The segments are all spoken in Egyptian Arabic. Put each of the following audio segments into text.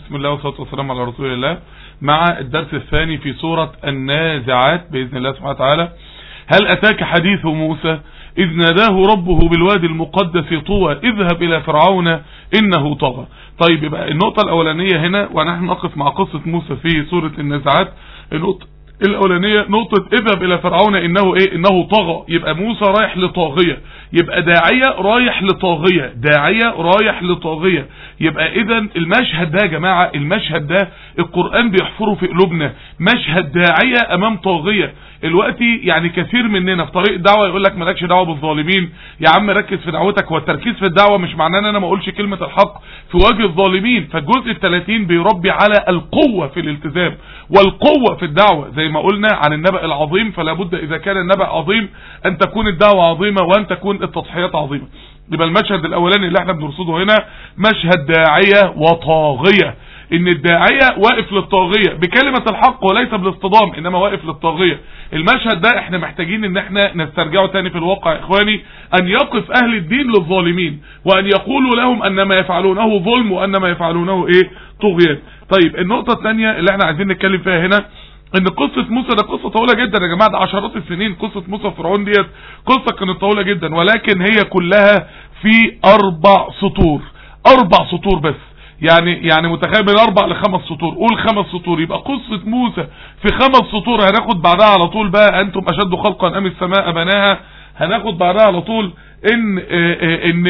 بسم الله والصلاة والسلام على رسول الله مع الدرس الثاني في سورة النازعات بإذن الله سبحانه وتعالى هل أتاك حديث موسى إذ ناداه ربه بالوادي المقدس طوى اذهب إلى فرعون إنه طغى طيب يبقى النقطة الأولانية هنا ونحن نقف مع قصة موسى في سورة النازعات النقطة الاولانية نقطة اذهب الى فرعون انه ايه انه طغى يبقى موسى رايح لطاغية يبقى داعية رايح لطاغية داعية رايح لطاغية يبقى اذا المشهد ده يا جماعة المشهد ده القرآن بيحفره في قلوبنا مشهد داعية امام طاغية الوقتي يعني كثير مننا في طريق الدعوة يقول لك مالكش دعوة بالظالمين يا عم ركز في دعوتك والتركيز في الدعوة مش معناه ان انا ما اقولش كلمة الحق في وجه الظالمين فالجزء الثلاثين بيربي على القوة في الالتزام والقوة في الدعوة زي ما قلنا عن النبأ العظيم فلا بد اذا كان النبأ عظيم ان تكون الدعوة عظيمة وان تكون التضحيات عظيمة يبقى المشهد الاولاني اللي احنا بنرصده هنا مشهد داعية وطاغية ان الداعية واقف للطاغية بكلمة الحق وليس بالاصطدام انما واقف للطاغية المشهد ده احنا محتاجين ان احنا نسترجعه تاني في الواقع يا اخواني ان يقف اهل الدين للظالمين وان يقولوا لهم ان ما يفعلونه ظلم وان ما يفعلونه ايه طغيان طيب النقطة الثانية اللي احنا عايزين نتكلم فيها هنا ان قصة موسى ده قصة طويلة جدا يا جماعة ده عشرات السنين قصة موسى فرعون ديت قصة كانت طويلة جدا ولكن هي كلها في اربع سطور اربع سطور بس يعني يعني متخيل من اربع لخمس سطور قول خمس سطور يبقى قصة موسى في خمس سطور هناخد بعدها على طول بقى انتم اشد خلقا ام السماء بناها هناخد بعدها على طول ان ان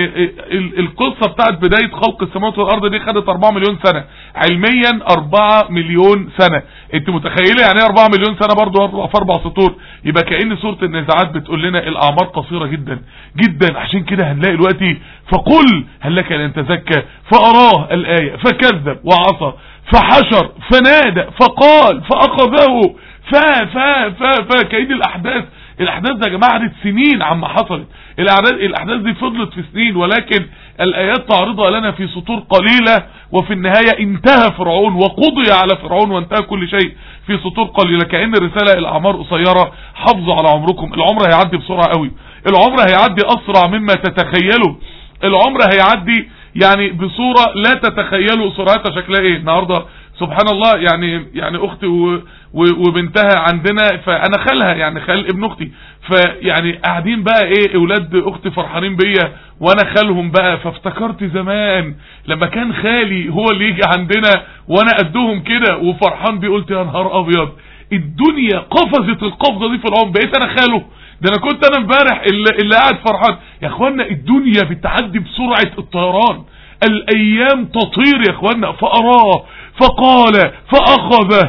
القصة بتاعت بداية خلق السماوات والارض دي خدت 4 مليون سنة علميا 4 مليون سنة انت متخيلة يعني ايه 4 مليون سنة برضو في اربع سطور يبقى كأن سورة النزاعات بتقول لنا الاعمار قصيرة جدا جدا عشان كده هنلاقي دلوقتي فقل هل لك ان تزكى فاراه الاية فكذب وعصى فحشر فنادى فقال فاخذه فا فا فا فا كأن الاحداث الاحداث ده يا جماعه عدت سنين عما حصلت الاحداث الاحداث دي فضلت في سنين ولكن الايات تعرضها لنا في سطور قليله وفي النهايه انتهى فرعون وقضي على فرعون وانتهى كل شيء في سطور قليله كأن الرساله الاعمار قصيره حافظوا على عمركم العمر هيعدي بسرعه قوي العمر هيعدي اسرع مما تتخيلوا العمر هيعدي يعني بصوره لا تتخيلوا سرعتها شكلها ايه النهارده سبحان الله يعني يعني اختي و وبنتها عندنا فانا خالها يعني خال ابن اختي فيعني قاعدين بقى ايه اولاد اختي فرحانين بيا وانا خالهم بقى فافتكرت زمان لما كان خالي هو اللي يجي عندنا وانا قدهم كده وفرحان بيه قلت يا نهار ابيض الدنيا قفزت القفزه دي في العمر بقيت انا خاله ده انا كنت انا امبارح اللي, اللي قاعد فرحان يا اخوانا الدنيا بتعدي بسرعه الطيران الايام تطير يا اخوانا فاراه فقال فاخذ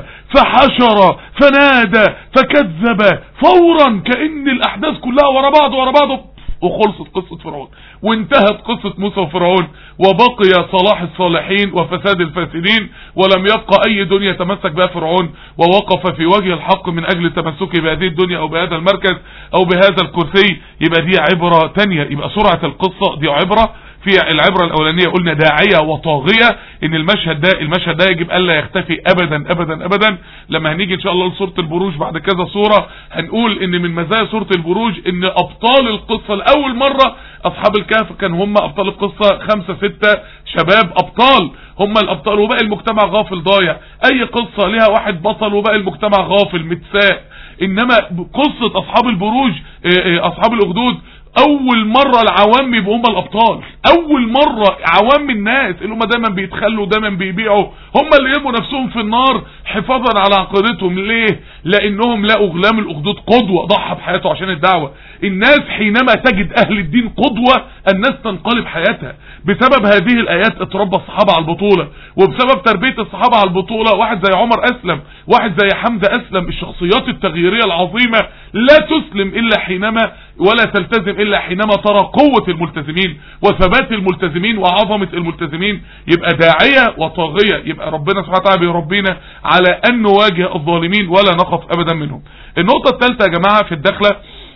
فحشر فنادى فكذب فورا كأن الاحداث كلها ورا بعض ورا بعض وخلصت قصة فرعون وانتهت قصة موسى وفرعون وبقي صلاح الصالحين وفساد الفاسدين ولم يبقى اي دنيا تمسك بها فرعون ووقف في وجه الحق من اجل تمسكه بهذه الدنيا او بهذا المركز او بهذا الكرسي يبقى دي عبرة تانية يبقى سرعة القصة دي عبرة في العبرة الاولانية قلنا داعية وطاغية ان المشهد ده المشهد ده يجب الا يختفي ابدا ابدا ابدا لما هنيجي ان شاء الله لسورة البروج بعد كذا صورة هنقول ان من مزايا سورة البروج ان ابطال القصة لاول مرة اصحاب الكهف كان هم ابطال القصة خمسة ستة شباب ابطال هم الابطال وباقي المجتمع غافل ضايع اي قصة لها واحد بطل وباقي المجتمع غافل متساء انما قصة اصحاب البروج اصحاب الاخدود اول مرة العوام يبقوا هم الابطال اول مرة عوام الناس اللي هم دايما بيتخلوا دايما بيبيعوا هم اللي يرموا نفسهم في النار حفاظا على عقيدتهم ليه لانهم لقوا غلام الاخدود قدوة ضحى بحياته عشان الدعوة الناس حينما تجد اهل الدين قدوة الناس تنقلب حياتها بسبب هذه الايات اتربى الصحابة على البطولة وبسبب تربية الصحابة على البطولة واحد زي عمر اسلم واحد زي حمزة اسلم الشخصيات التغييرية العظيمة لا تسلم الا حينما ولا تلتزم الا حينما ترى قوة الملتزمين وثبات الملتزمين وعظمة الملتزمين يبقى داعية وطاغية يبقى ربنا سبحانه وتعالى بيربينا على ان نواجه الظالمين ولا نخف ابدا منهم النقطة الثالثة يا جماعة في الدخلة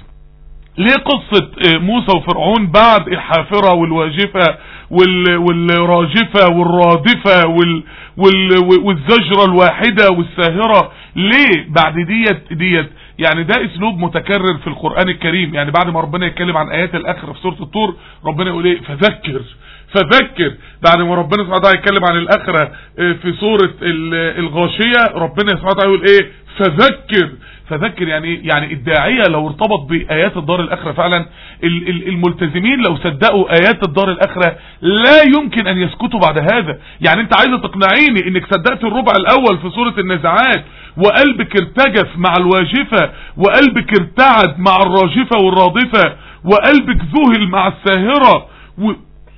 ليه قصة موسى وفرعون بعد الحافرة والواجفة وال والراجفة والرادفة وال وال والزجرة الواحدة والساهرة ليه بعد ديت ديت يعني ده اسلوب متكرر في القرآن الكريم يعني بعد ما ربنا يتكلم عن ايات الاخرة في سورة الطور ربنا يقول ايه فذكر فذكر بعد ما ربنا سبحانه وتعالى يتكلم عن الاخره في سوره الغاشيه ربنا سبحانه وتعالى يقول ايه فذكر فذكر يعني يعني الداعية لو ارتبط بآيات الدار الآخرة فعلا الملتزمين لو صدقوا آيات الدار الآخرة لا يمكن أن يسكتوا بعد هذا يعني انت عايزة تقنعيني انك صدقت الربع الأول في سورة النزعات وقلبك ارتجف مع الواجفة وقلبك ارتعد مع الراجفة والرادفة وقلبك ذهل مع الساهرة و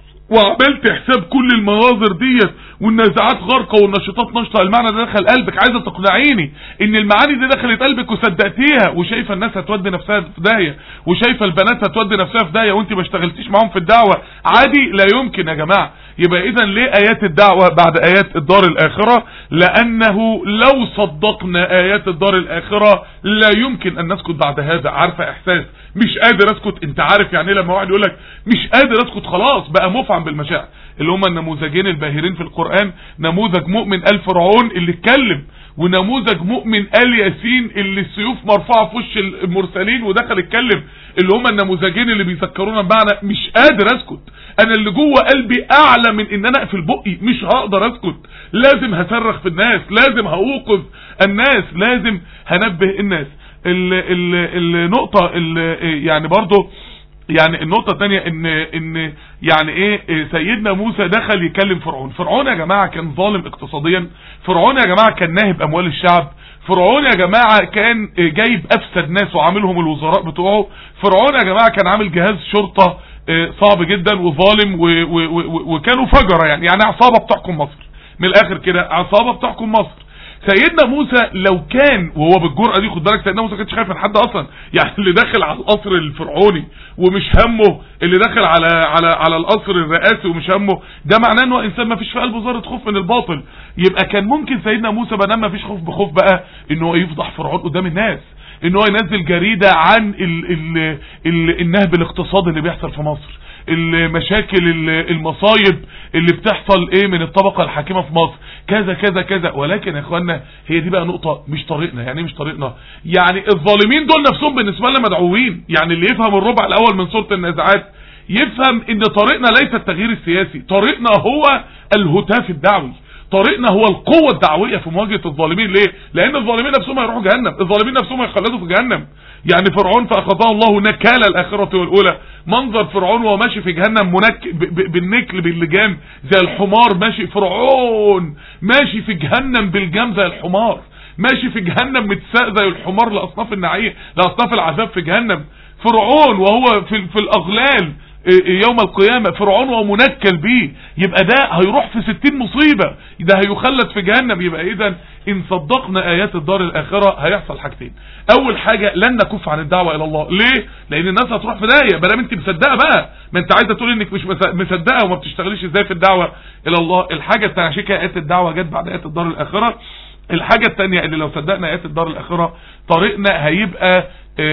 وعملت حساب كل المناظر ديت والنازعات غارقه والنشطات نشطه المعنى ده دخل قلبك عايزه تقنعيني ان المعاني دي دخلت قلبك وصدقتيها وشايفه الناس هتودي نفسها في داهيه وشايفه البنات هتودي نفسها في داهيه وانت ما اشتغلتيش معاهم في الدعوه عادي لا يمكن يا جماعه يبقى اذا ليه ايات الدعوه بعد ايات الدار الاخره لانه لو صدقنا ايات الدار الاخره لا يمكن ان نسكت بعد هذا عارفه احساس مش قادر اسكت انت عارف يعني ايه لما واحد يقول لك مش قادر اسكت خلاص بقى مفعم بالمشاعر اللي هما النموذجين الباهرين في القرآن نموذج مؤمن آل فرعون اللي اتكلم ونموذج مؤمن آل ياسين اللي السيوف مرفوعة في وش المرسلين ودخل اتكلم اللي هما النموذجين اللي بيذكرونا بمعنى مش قادر اسكت انا اللي جوه قلبي اعلى من ان انا اقفل بقي مش هقدر اسكت لازم هصرخ في الناس لازم هوقظ الناس لازم هنبه الناس ال ال النقطة يعني برضو يعني النقطة الثانية ان ان يعني ايه سيدنا موسى دخل يكلم فرعون فرعون يا جماعة كان ظالم اقتصاديا فرعون يا جماعة كان ناهب اموال الشعب فرعون يا جماعة كان جايب افسد ناس وعاملهم الوزراء بتوعه فرعون يا جماعة كان عامل جهاز شرطة صعب جدا وظالم وكانوا فجرة يعني يعني عصابة بتحكم مصر من الاخر كده عصابة بتحكم مصر سيدنا موسى لو كان وهو بالجرأة دي خد بالك سيدنا موسى كانش خايف من حد اصلا يعني اللي داخل على القصر الفرعوني ومش همه اللي داخل على على على القصر الرئاسي ومش همه ده معناه ان هو انسان ما فيش في قلبه ذره خوف من الباطل يبقى كان ممكن سيدنا موسى ما دام ما فيش خوف بخوف بقى ان هو يفضح فرعون قدام الناس ان هو ينزل جريدة عن ال ال ال النهب الاقتصادي اللي بيحصل في مصر المشاكل المصايب اللي بتحصل ايه من الطبقة الحاكمة في مصر كذا كذا كذا ولكن يا اخوانا هي دي بقى نقطة مش طريقنا يعني مش طريقنا يعني الظالمين دول نفسهم بالنسبة لنا مدعوين يعني اللي يفهم الربع الاول من سورة النازعات يفهم ان طريقنا ليس التغيير السياسي طريقنا هو الهتاف الدعوي طريقنا هو القوة الدعوية في مواجهة الظالمين ليه لان الظالمين نفسهم هيروحوا جهنم الظالمين نفسهم هيخلدوا في جهنم يعني فرعون فاخذه الله نكال الاخرة والاولى منظر فرعون وهو ماشي في جهنم منك بالنكل باللجام زي الحمار ماشي فرعون ماشي في جهنم بالجام زي الحمار ماشي في جهنم متساق زي الحمار لاصناف النعيم لاصناف العذاب في جهنم فرعون وهو في, في الاغلال يوم القيامة فرعون ومنكل بيه يبقى ده هيروح في ستين مصيبة ده هيخلد في جهنم يبقى اذا ان صدقنا ايات الدار الاخرة هيحصل حاجتين اول حاجة لن نكف عن الدعوة الى الله ليه لان الناس هتروح في داهية بلا انت مصدقة بقى ما انت عايزة تقول انك مش مصدقة وما بتشتغليش ازاي في الدعوة الى الله الحاجة التانية عشان كده ايات الدعوة جت بعد ايات الدار الاخرة الحاجة التانية اللي لو صدقنا ايات الدار الاخرة طريقنا هيبقى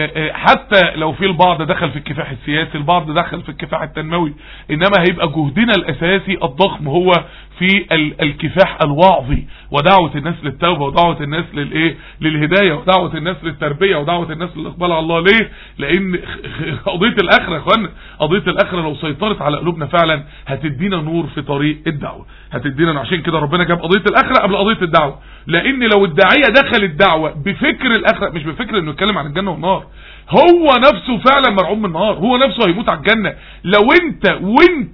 حتى لو في البعض دخل في الكفاح السياسي البعض دخل في الكفاح التنموي انما هيبقى جهدنا الاساسي الضخم هو في الكفاح الوعظي ودعوة الناس للتوبة ودعوة الناس للايه للهداية ودعوة الناس للتربية ودعوة الناس للاقبال على الله ليه لان قضية الاخرة يا اخوانا قضية الاخرة لو سيطرت على قلوبنا فعلا هتدينا نور في طريق الدعوة هتدينا عشان كده ربنا جاب قضية الاخرة قبل قضية الدعوة لان لو الداعية دخل الدعوة بفكر الاخرة مش بفكر انه يتكلم عن الجنة والنار هو نفسه فعلا مرعوب من النار هو نفسه هيموت على الجنة لو انت وانت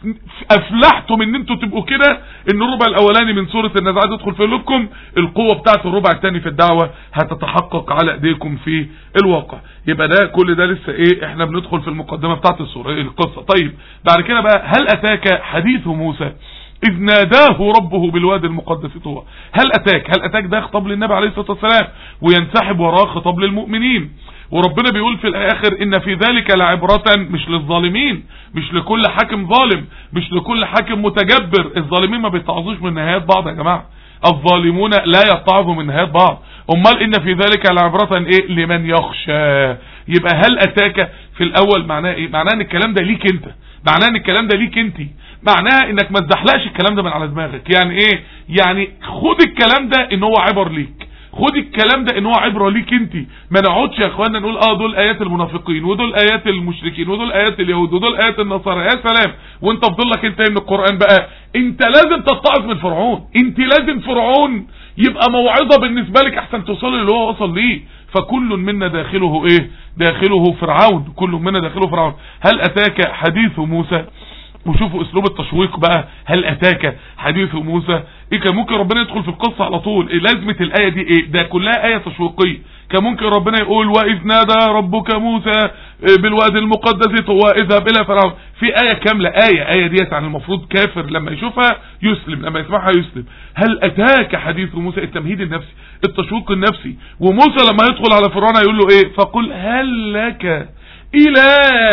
افلحتم ان انتوا تبقوا كده ان الربع الاولاني من سورة النزعات يدخل في قلوبكم القوة بتاعت الربع الثاني في الدعوة هتتحقق على ايديكم في الواقع يبقى ده كل ده لسه ايه احنا بندخل في المقدمة بتاعت السورة القصة طيب بعد كده بقى هل اتاك حديث موسى إذ ناداه ربه بالوادي المقدس طوى هل أتاك هل أتاك ده خطاب للنبي عليه الصلاة والسلام وينسحب وراه خطاب للمؤمنين وربنا بيقول في الآخر إن في ذلك لعبرة مش للظالمين مش لكل حاكم ظالم مش لكل حاكم متجبر الظالمين ما بيتعظوش من نهايات بعض يا جماعة الظالمون لا يتعظوا من نهايات بعض امال ان في ذلك لعبرة ايه لمن يخشى يبقى هل اتاك في الاول معناه ايه معناه ان الكلام ده ليك انت معناه ان الكلام ده ليك انت معناها انك ما تزحلقش الكلام ده من على دماغك يعني ايه يعني خد الكلام ده ان هو عبر ليك خد الكلام ده ان هو عبره ليك انت ما نقعدش يا اخوانا نقول اه دول ايات المنافقين ودول ايات المشركين ودول ايات اليهود ودول ايات النصارى يا سلام وانت فضل لك انت من القران بقى انت لازم تتعظ من فرعون انت لازم فرعون يبقى موعظه بالنسبه لك احسن توصل اللي هو وصل ليه فكل منا داخله ايه داخله فرعون كل منا داخله فرعون هل اتاك حديث موسى وشوفوا اسلوب التشويق بقى هل اتاك حديث موسى ايه كان ممكن ربنا يدخل في القصة على طول إيه لازمة الاية دي ايه ده كلها اية تشويقية كان ممكن ربنا يقول واذ نادى ربك موسى بالوادي المقدس طوى اذهب الى فرعون في اية كاملة اية اية ديت عن المفروض كافر لما يشوفها يسلم لما يسمعها يسلم هل اتاك حديث موسى التمهيد النفسي التشويق النفسي وموسى لما يدخل على فرعون يقول له ايه فقل هل لك الى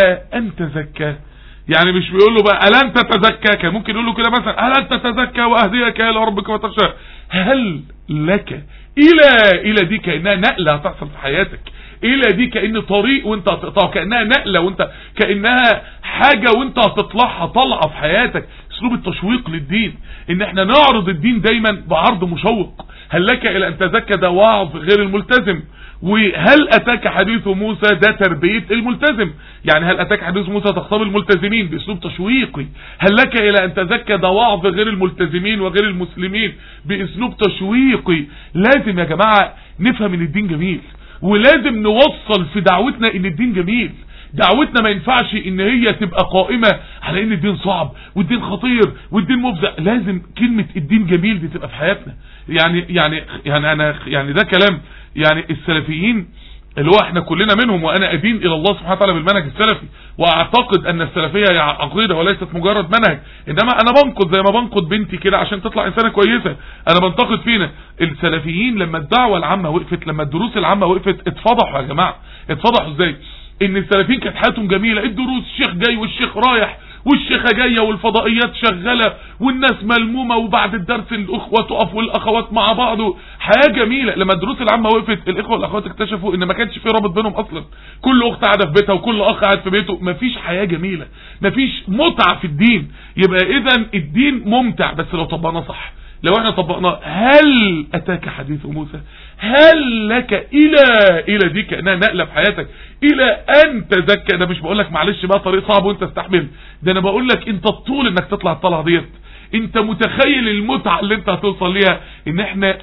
ان تزكى يعني مش بيقول له بقى ألن تتزكى كان ممكن يقول له كده مثلا ألن تتزكى وأهديك إلى ربك وتخشى هل لك إلى إلى دي كأنها نقلة هتحصل في حياتك إلى دي كأن طريق وانت هتقطعه كأنها نقلة وانت كأنها حاجة وانت هتطلعها طلعة في حياتك اسلوب التشويق للدين ان احنا نعرض الدين دايما بعرض مشوق هل لك الى ان تزكى ده وعظ غير الملتزم وهل اتاك حديث موسى ده تربية الملتزم يعني هل اتاك حديث موسى تخطب الملتزمين باسلوب تشويقي هل لك الى ان تزكى ده وعظ غير الملتزمين وغير المسلمين باسلوب تشويقي لازم يا جماعة نفهم ان الدين جميل ولازم نوصل في دعوتنا ان الدين جميل دعوتنا ما ينفعش ان هي تبقى قائمة على ان الدين صعب والدين خطير والدين مفزع لازم كلمة الدين جميل دي تبقى في حياتنا يعني يعني يعني انا يعني ده كلام يعني السلفيين اللي هو احنا كلنا منهم وانا ادين الى الله سبحانه وتعالى بالمنهج السلفي واعتقد ان السلفيه هي عقيده وليست مجرد منهج انما انا بنقد زي ما بنقد بنتي كده عشان تطلع انسانه كويسه انا بنتقد فينا السلفيين لما الدعوه العامه وقفت لما الدروس العامه وقفت اتفضحوا يا جماعه اتفضحوا ازاي ان السلفيين كانت حياتهم جميله الدروس الشيخ جاي والشيخ رايح والشيخة جاية والفضائيات شغالة والناس ملمومة وبعد الدرس الأخوة تقف والأخوات مع بعض حياة جميلة لما الدروس العامة وقفت الإخوة والأخوات اكتشفوا إن ما كانش في رابط بينهم أصلا كل أخت قاعدة في بيتها وكل أخ قاعد في بيته مفيش حياة جميلة مفيش متعة في الدين يبقى إذا الدين ممتع بس لو طبقناه صح لو احنا طبقناه هل اتاك حديث موسى هل لك الى الى دي كانها نقله في حياتك الى ان تزكى ده مش بقول لك معلش بقى طريق صعب وانت استحمل ده انا بقول لك انت الطول انك تطلع الطلعه ديت انت متخيل المتعه اللي انت هتوصل ليها ان احنا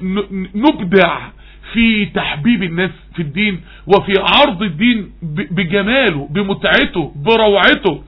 نبدع في تحبيب الناس في الدين وفي عرض الدين بجماله بمتعته بروعته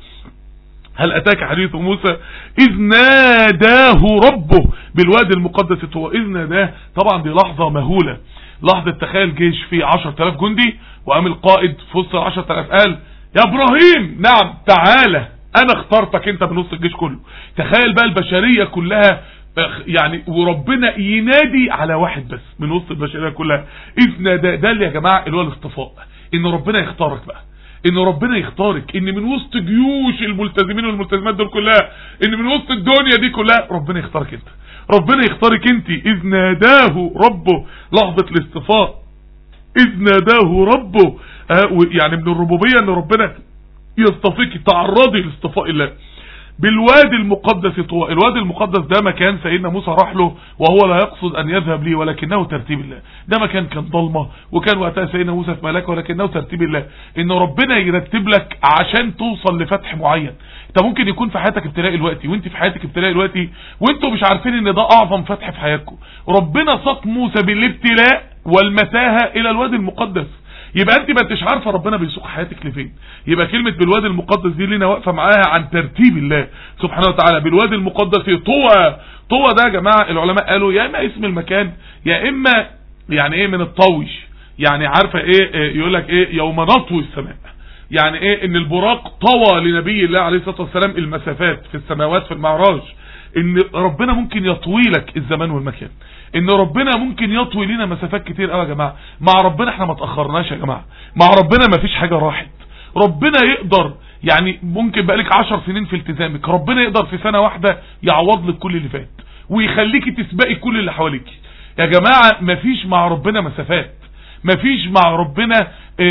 هل اتاك حديث موسى اذ ناداه ربه بالوادي المقدس طوى اذ ناداه طبعا دي لحظة مهولة لحظة تخيل جيش فيه 10000 جندي وقام القائد في وسط ال 10000 قال يا ابراهيم نعم تعالى انا اخترتك انت من وسط الجيش كله تخيل بقى البشرية كلها يعني وربنا ينادي على واحد بس من وسط البشرية كلها اذ ناداه ده اللي يا جماعة اللي هو الاصطفاء ان ربنا يختارك بقى ان ربنا يختارك ان من وسط جيوش الملتزمين والملتزمات دول كلها ان من وسط الدنيا دي كلها ربنا يختارك انت ربنا يختارك انت اذ ناداه ربه لحظة الاصطفاء اذ ناداه ربه آه يعني من الربوبية ان ربنا يصطفيك تعرضي لاصطفاء الله بالوادي المقدس طوى الوادي المقدس ده مكان سيدنا موسى راح له وهو لا يقصد ان يذهب ليه ولكنه ترتيب الله ده مكان كان ضلمة وكان وقتها سيدنا موسى في ملاك ولكنه ترتيب الله ان ربنا يرتب لك عشان توصل لفتح معين انت ممكن يكون في حياتك ابتلاء الوقتي وانت في حياتك ابتلاء الوقتي وانتوا مش عارفين ان ده اعظم فتح في حياتكم ربنا ساق موسى بالابتلاء والمتاهة الى الوادي المقدس يبقى انت ما انتش عارفه ربنا بيسوق حياتك لفين يبقى كلمة بالوادي المقدس دي لنا واقفه معاها عن ترتيب الله سبحانه وتعالى بالوادي المقدس طوى طوى ده يا جماعه العلماء قالوا يا اما اسم المكان يا اما يعني ايه من الطوش يعني عارفه ايه يقول لك ايه يوم نطوي السماء يعني ايه ان البراق طوى لنبي الله عليه الصلاه والسلام المسافات في السماوات في المعراج ان ربنا ممكن يطوي لك الزمان والمكان ان ربنا ممكن يطوي لنا مسافات كتير قوي يا جماعه مع ربنا احنا ما تاخرناش يا جماعه مع ربنا ما فيش حاجه راحت ربنا يقدر يعني ممكن بقالك عشر سنين في التزامك ربنا يقدر في سنه واحده يعوض لك كل اللي فات ويخليكي تسبقي كل اللي حواليك يا جماعه ما فيش مع ربنا مسافات ما فيش مع ربنا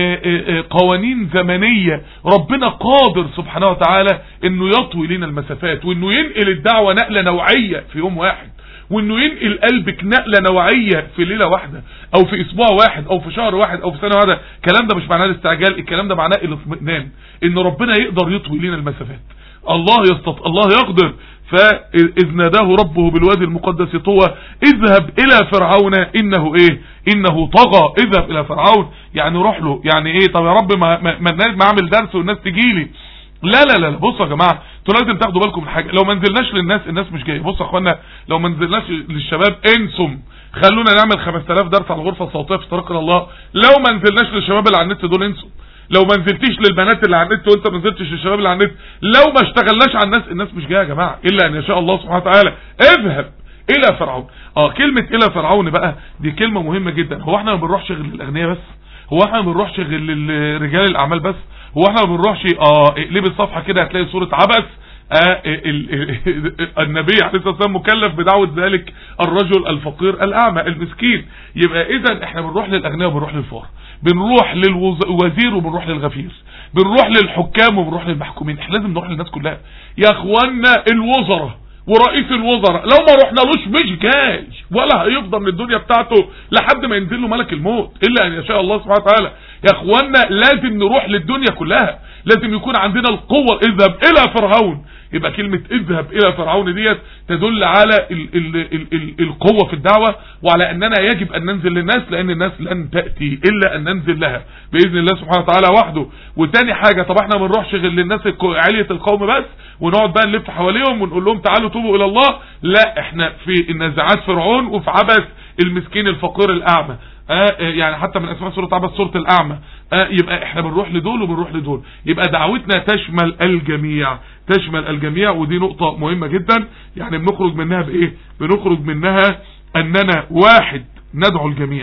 قوانين زمنية ربنا قادر سبحانه وتعالى انه يطوي لنا المسافات وانه ينقل الدعوة نقلة نوعية في يوم واحد وانه ينقل قلبك نقلة نوعية في ليلة واحدة او في اسبوع واحد او في شهر واحد او في سنة واحدة الكلام ده مش معناه الاستعجال الكلام ده معناه الاطمئنان ان ربنا يقدر يطوي لنا المسافات الله يستط... الله يقدر فإذ ناداه ربه بالوادي المقدس طوى اذهب إلى فرعون إنه إيه إنه طغى اذهب إلى فرعون يعني روح له يعني إيه طب يا رب ما, ما, ما, ما أعمل درس والناس تجيلي لا لا لا بصوا يا جماعة انتوا لازم تاخدوا بالكم من حاجة لو ما نزلناش للناس الناس مش جايه بصوا يا اخوانا لو ما نزلناش للشباب انسم خلونا نعمل 5000 درس على الغرفة الصوتية في طريق الله لو ما نزلناش للشباب اللي على النت دول انسم لو ما نزلتيش للبنات اللي على النت وانت ما نزلتش للشباب اللي على النت لو ما اشتغلناش على الناس الناس مش جايه يا جماعه الا ان يشاء الله سبحانه وتعالى اذهب الى فرعون اه كلمه الى فرعون بقى دي كلمه مهمه جدا هو احنا ما بنروحش غير للاغنياء بس هو احنا ما بنروحش غير لرجال الاعمال بس هو احنا ما بنروحش اه اقلب الصفحه كده هتلاقي صوره عبس آه النبي عليه الصلاه والسلام مكلف بدعوه ذلك الرجل الفقير الاعمى المسكين يبقى اذا احنا بنروح للاغنياء وبنروح للفقراء بنروح للوزير وبنروح للغفير بنروح للحكام وبنروح للمحكومين احنا لازم نروح للناس كلها يا اخوانا الوزراء ورئيس الوزراء لو ما رحنالوش مش جاي ولا هيفضل من الدنيا بتاعته لحد ما ينزل له ملك الموت الا ان يشاء الله سبحانه وتعالى يا اخوانا لازم نروح للدنيا كلها لازم يكون عندنا القوة اذهب الى فرعون يبقى كلمة اذهب الى فرعون ديت تدل على ال ال ال ال القوة في الدعوة وعلى اننا يجب ان ننزل للناس لان الناس لن تأتي الا ان ننزل لها باذن الله سبحانه وتعالى وحده وتاني حاجة طب احنا ما بنروحش غير للناس علية القوم بس ونقعد بقى نلف حواليهم ونقول لهم تعالوا توبوا الى الله لا احنا في النزاعات فرعون وفي عبث المسكين الفقير الاعمى آه يعني حتى من اسماء سورة عبس سورة الاعمى آه يبقى احنا بنروح لدول وبنروح لدول يبقى دعوتنا تشمل الجميع تشمل الجميع ودي نقطة مهمة جدا يعني بنخرج منها بايه بنخرج منها اننا واحد ندعو الجميع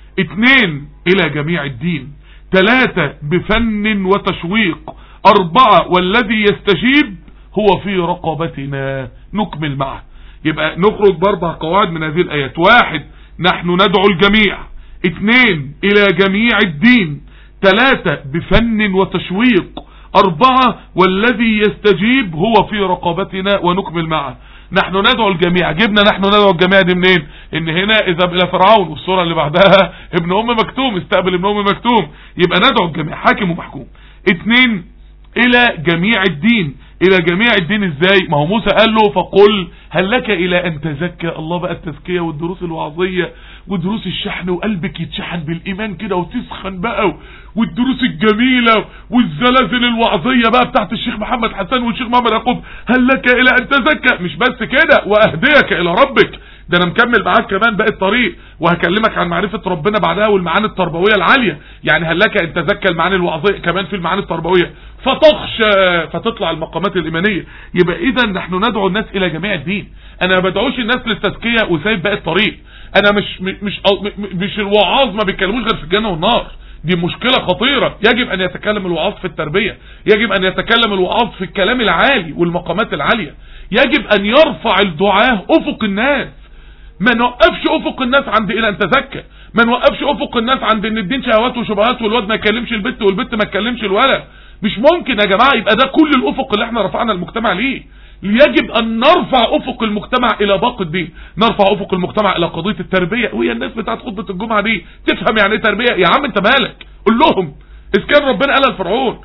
اثنين الى جميع الدين ثلاثة بفن وتشويق اربعة والذي يستجيب هو في رقبتنا نكمل معه يبقى نخرج باربع قواعد من هذه الايات واحد نحن ندعو الجميع اثنين الى جميع الدين ثلاثة بفن وتشويق اربعة والذي يستجيب هو في رقبتنا ونكمل معه نحن ندعو الجميع جبنا نحن ندعو الجميع دي منين ان هنا اذهب الى فرعون والصورة اللي بعدها ابن ام مكتوم استقبل ابن ام مكتوم يبقى ندعو الجميع حاكم ومحكوم اثنين الى جميع الدين الى جميع الدين ازاي ما هو موسى قال له فقل هل لك الى ان تزكى الله بقى التزكية والدروس الوعظية ودروس الشحن وقلبك يتشحن بالايمان كده وتسخن بقى والدروس الجميلة والزلازل الوعظية بقى بتاعت الشيخ محمد حسن والشيخ محمد يعقوب هل لك الى ان تزكى مش بس كده واهديك الى ربك ده انا مكمل معاك كمان باقي الطريق وهكلمك عن معرفة ربنا بعدها والمعاني التربوية العالية يعني هل لك ان تزكى المعاني الوعظية كمان في المعاني التربوية فتخشى فتطلع المقامات الايمانية يبقى اذا نحن ندعو الناس الى جميع الدين انا ما بدعوش الناس للتزكية وسايب باقي الطريق انا مش مش مش الوعاظ ما بيتكلموش غير في الجنة والنار دي مشكلة خطيرة يجب ان يتكلم الوعاظ في التربية يجب ان يتكلم الوعاظ في الكلام العالي والمقامات العالية يجب ان يرفع الدعاة افق الناس ما نوقفش افق الناس عند الى ان تزكى ما نوقفش افق الناس عند ان الدين شهوات وشبهات والواد ما يكلمش البت والبت ما تكلمش الولد مش ممكن يا جماعة يبقى ده كل الافق اللي احنا رفعنا المجتمع ليه يجب ان نرفع افق المجتمع الى باقي الدين نرفع افق المجتمع الى قضية التربية وهي الناس بتاعت خطبة الجمعة دي تفهم يعني ايه تربية يا عم انت مالك قول لهم اذ كان ربنا قال لفرعون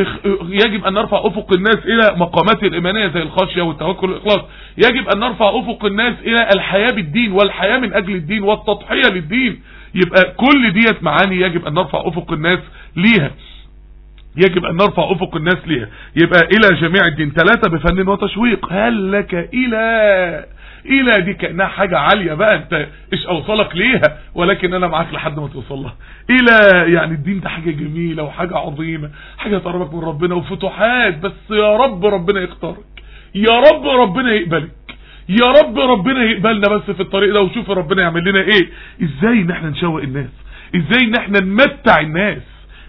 يجب ان نرفع افق الناس الى مقامات الايمانية زي الخشية والتوكل والاخلاص يجب ان نرفع افق الناس الى الحياة بالدين والحياة من اجل الدين والتضحية للدين يبقى كل ديت معاني يجب ان نرفع افق الناس ليها يجب ان نرفع افق الناس ليها يبقى الى جميع الدين ثلاثة بفن وتشويق هل لك الى الى دي كأنها حاجة عالية بقى انت ايش اوصلك ليها ولكن انا معاك لحد ما توصل لها الى يعني الدين ده حاجة جميلة وحاجة عظيمة حاجة تقربك من ربنا وفتوحات بس يا رب ربنا يختارك يا رب ربنا يقبلك يا رب ربنا يقبلنا بس في الطريق ده وشوف ربنا يعمل لنا ايه ازاي ان احنا نشوق الناس ازاي ان احنا نمتع الناس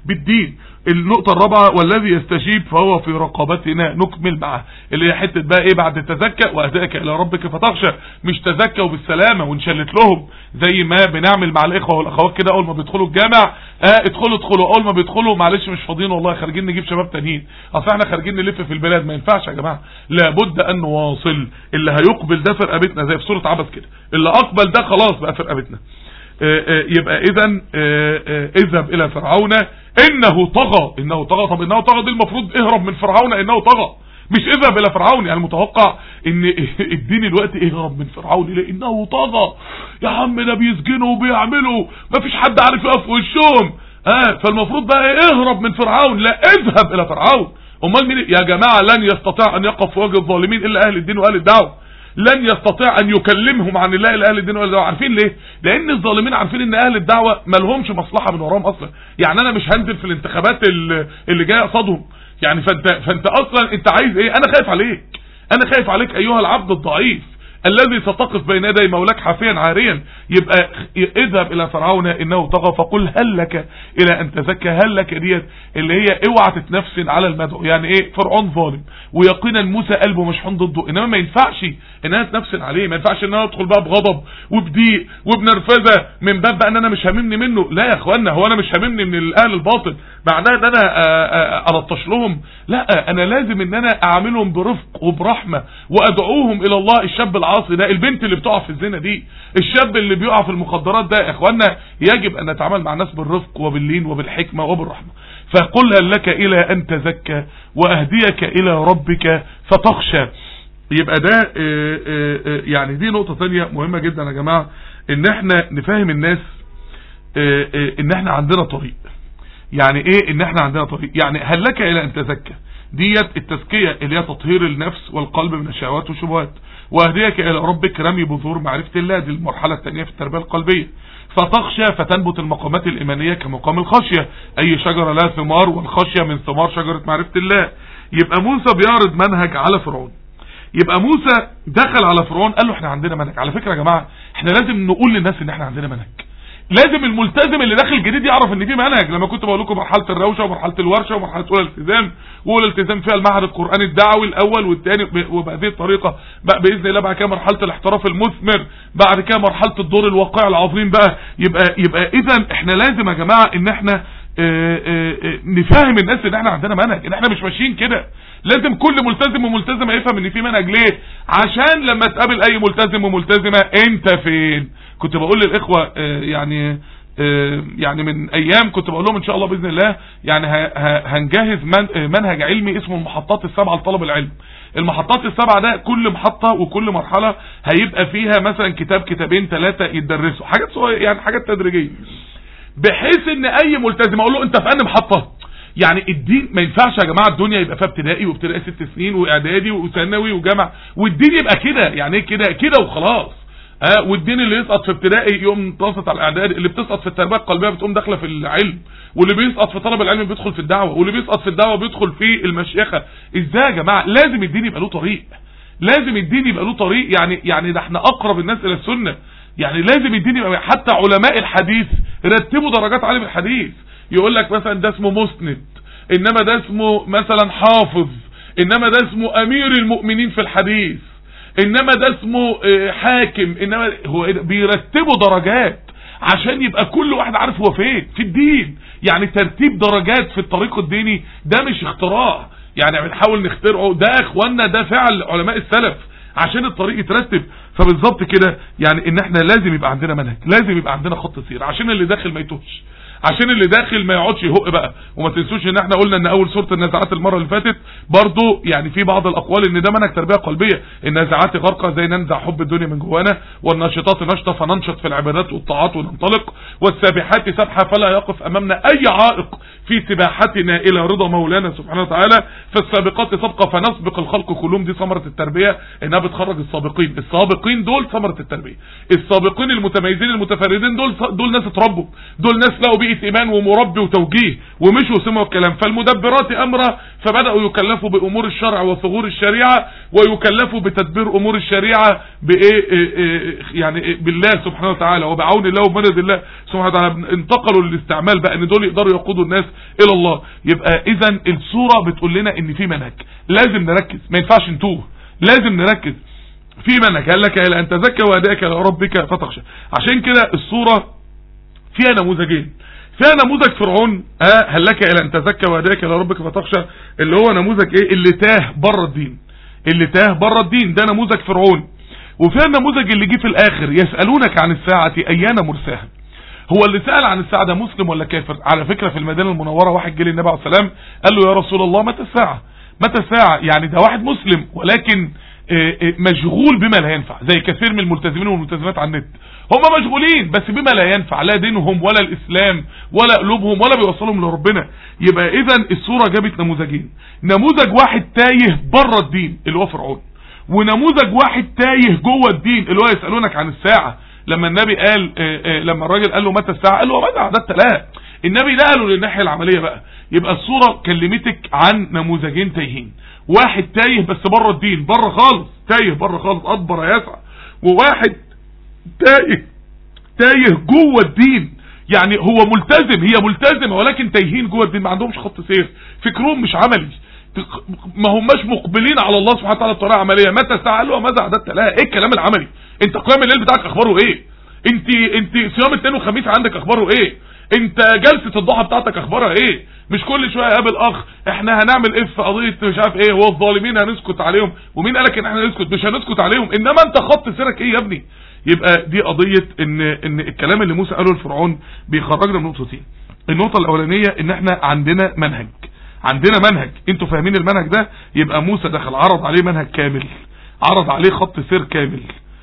بالدين النقطة الرابعة والذي يستجيب فهو في رقبتنا نكمل معه اللي هي حتة بقى ايه بعد تزكى واهداك الى ربك فتخشى مش تزكى وبالسلامة ونشلت لهم زي ما بنعمل مع الاخوة والاخوات كده اول ما بيدخلوا الجامع اه ادخلوا ادخلوا اول ما بيدخلوا معلش مش فاضيين والله خارجين نجيب شباب تانيين اصل احنا خارجين نلف في البلاد ما ينفعش يا جماعة لابد ان نواصل اللي هيقبل ده في رقبتنا زي في سورة عبس كده اللي اقبل ده خلاص بقى في رقبتنا يبقى اذا اذهب الى فرعون انه طغى انه طغى طب انه طغى دي المفروض اهرب من فرعون انه طغى مش اذهب الى فرعون يعني المتوقع ان الدين الوقت اهرب من فرعون لانه طغى يا عم ده بيسجنوا وبيعملوا مفيش حد عارف يقف في وشهم اه فالمفروض بقى اهرب من فرعون لا اذهب الى فرعون امال مين يا جماعه لن يستطيع ان يقف في وجه الظالمين الا اهل الدين واهل الدعوه لن يستطيع ان يكلمهم عن الله الا اهل الدين واهل الدعوه عارفين ليه لان الظالمين عارفين ان اهل الدعوه ما لهمش مصلحه من وراهم اصلا يعني انا مش هنزل في الانتخابات اللي جايه قصادهم يعني فانت فانت اصلا انت عايز ايه انا خايف عليك انا خايف عليك ايها العبد الضعيف الذي ستقف بين يدي مولاك حافيا عاريا يبقى اذهب الى فرعون انه طغى فقل هل لك الى ان تزكى هل لك ديت اللي هي اوعى تتنفسن على المدعو يعني ايه فرعون ظالم ويقينا موسى قلبه مشحون ضده انما ما ينفعش ان انا اتنفسن عليه ما ينفعش ان انا ادخل بقى بغضب وبضيق وبنرفزه من باب بقى ان انا مش هاممني منه لا يا اخوانا هو انا مش هاممني من الاهل الباطل معناه ان انا الطش لهم لا انا لازم ان انا اعاملهم برفق وبرحمه وادعوهم الى الله الشاب العاصي ده البنت اللي بتقع في الزنا دي الشاب اللي بيقع في المخدرات ده يا اخوانا يجب ان نتعامل مع الناس بالرفق وباللين وبالحكمه وبالرحمه فقل هل لك الى ان تزكى واهديك الى ربك فتخشى يبقى ده يعني دي نقطة تانية مهمة جدا يا جماعة ان احنا نفهم الناس ان احنا عندنا طريق يعني ايه ان احنا عندنا طريق يعني هل لك الى ان تزكى ديت التزكية اللي هي تطهير النفس والقلب من الشهوات والشبهات واهديك الى ربك رمي بذور معرفة الله دي المرحلة الثانية في التربية القلبية فتخشى فتنبت المقامات الإيمانية كمقام الخشية أي شجرة لها ثمار والخشية من ثمار شجرة معرفة الله يبقى موسى بيعرض منهج على فرعون يبقى موسى دخل على فرعون قال له احنا عندنا منهج على فكرة يا جماعة احنا لازم نقول للناس ان احنا عندنا منهج لازم الملتزم اللي داخل جديد يعرف ان في منهج لما كنت بقول لكم مرحله الروشه ومرحله الورشه ومرحله اولى الالتزام واولى الالتزام فيها المعهد القراني الدعوي الاول والثاني وبهذه الطريقه بقى باذن الله بعد كده مرحله الاحتراف المثمر بعد كده مرحله الدور الواقعي العظيم بقى يبقى يبقى اذا احنا لازم يا جماعه ان احنا اه اه اه نفهم الناس ان احنا عندنا منهج ان احنا مش ماشيين كده لازم كل ملتزم وملتزمه يفهم ان في منهج ليه عشان لما تقابل اي ملتزم وملتزمه انت فين كنت بقول للاخوه يعني يعني من ايام كنت بقول لهم ان شاء الله باذن الله يعني هنجهز منهج علمي اسمه المحطات السبعه لطلب العلم المحطات السبعه ده كل محطه وكل مرحله هيبقى فيها مثلا كتاب كتابين ثلاثه يتدرسوا حاجات صغيره يعني حاجات تدريجيه بحيث ان اي ملتزم اقول له انت في انهي محطه يعني الدين ما ينفعش يا جماعه الدنيا يبقى فيها ابتدائي وابتدائي ست سنين واعدادي وثانوي وجامعه والدين يبقى كده يعني ايه كده كده وخلاص اه والدين اللي يسقط في ابتدائي يقوم تسقط على الاعدادي اللي بتسقط في التربيه القلبيه بتقوم داخله في العلم واللي بيسقط في طلب العلم بيدخل في الدعوه واللي بيسقط في الدعوه بيدخل في المشيخه ازاي يا جماعه لازم الدين يبقى له طريق لازم الدين يبقى له طريق يعني يعني ده احنا اقرب الناس الى السنه يعني لازم الدين يبقى حتى علماء الحديث رتبوا درجات عالم الحديث يقول لك مثلا ده اسمه مسند انما ده اسمه مثلا حافظ انما ده اسمه امير المؤمنين في الحديث انما ده اسمه حاكم انما هو بيرتبوا درجات عشان يبقى كل واحد عارف هو فين في الدين يعني ترتيب درجات في الطريق الديني ده مش اختراع يعني بنحاول نخترعه ده اخوانا ده فعل علماء السلف عشان الطريق يترتب فبالظبط كده يعني ان احنا لازم يبقى عندنا منهج لازم يبقى عندنا خط سير عشان اللي داخل ما يتوهش عشان اللي داخل ما يقعدش يهق بقى وما تنسوش ان احنا قلنا ان اول سوره النازعات المره اللي فاتت برضو يعني في بعض الاقوال ان ده منهج تربيه قلبيه النازعات غرقه زي ننزع حب الدنيا من جوانا والناشطات نشطه فننشط في العبادات والطاعات وننطلق والسابحات سبحه فلا يقف امامنا اي عائق في سباحتنا الى رضا مولانا سبحانه وتعالى فالسابقات سبقه فنسبق الخلق كلهم دي ثمره التربيه انها بتخرج السابقين السابقين دول ثمره التربيه السابقين المتميزين المتفردين دول دول ناس اتربوا دول ناس لقوا بيئه وتربية ايمان ومربي وتوجيه ومشوا سمعوا الكلام فالمدبرات امرا فبدأوا يكلفوا بامور الشرع وثغور الشريعة ويكلفوا بتدبير امور الشريعة بايه إيه إيه يعني إيه بالله سبحانه وتعالى وبعون الله وبمدد الله سبحانه وتعالى انتقلوا للاستعمال بقى ان دول يقدروا يقودوا الناس الى الله يبقى اذا الصورة بتقول لنا ان في منهج لازم نركز ما ينفعش نتوه لازم نركز في منهج قال لك الى ان تزكى وهداك الى ربك فتخشى عشان كده الصورة فيها نموذجين فيها نموذج فرعون اه هل لك الى ان تزكى وهداك الى ربك فتخشى اللي هو نموذج ايه اللي تاه بره الدين اللي تاه بره الدين ده نموذج فرعون وفيها النموذج اللي جه في الاخر يسألونك عن الساعة ايان مرساها هو اللي سأل عن الساعة ده مسلم ولا كافر على فكرة في المدينة المنورة واحد جه للنبي عليه السلام قال له يا رسول الله متى الساعة متى الساعة يعني ده واحد مسلم ولكن مشغول بما لا ينفع زي كثير من الملتزمين والملتزمات على النت هم مشغولين بس بما لا ينفع لا دينهم ولا الاسلام ولا قلوبهم ولا بيوصلهم لربنا يبقى اذا الصورة جابت نموذجين نموذج واحد تايه بره الدين اللي هو فرعون ونموذج واحد تايه جوه الدين اللي هو يسألونك عن الساعة لما النبي قال آآ آآ لما الراجل قال له متى الساعة قال له ماذا عددت لا النبي نقله للناحية العملية بقى يبقى الصورة كلمتك عن نموذجين تايهين واحد تايه بس بره الدين بره خالص تايه بره خالص أكبر يسعى وواحد تايه تايه جوه الدين يعني هو ملتزم هي ملتزمة ولكن تايهين جوه الدين ما عندهمش خط سير فكرهم مش عملي ما هماش مقبلين على الله سبحانه وتعالى بطريقه عمليه متى الساعه قال له ماذا عددت لا ايه الكلام العملي انت قيام الليل بتاعك اخباره ايه انت انت صيام الاثنين والخميس عندك اخباره ايه انت جلسه الضحى بتاعتك اخبارها ايه مش كل شويه قابل اخ احنا هنعمل ايه في قضيه مش عارف ايه هو الظالمين هنسكت عليهم ومين قالك ان احنا نسكت مش هنسكت عليهم انما انت خط سيرك ايه يا ابني يبقى دي قضيه ان ان الكلام اللي موسى قاله لفرعون بيخرجنا من نقطتين النقطه الاولانيه ان احنا عندنا منهج عندنا منهج انتوا فاهمين المنهج ده يبقى موسى دخل عرض عليه منهج كامل عرض عليه خط سير كامل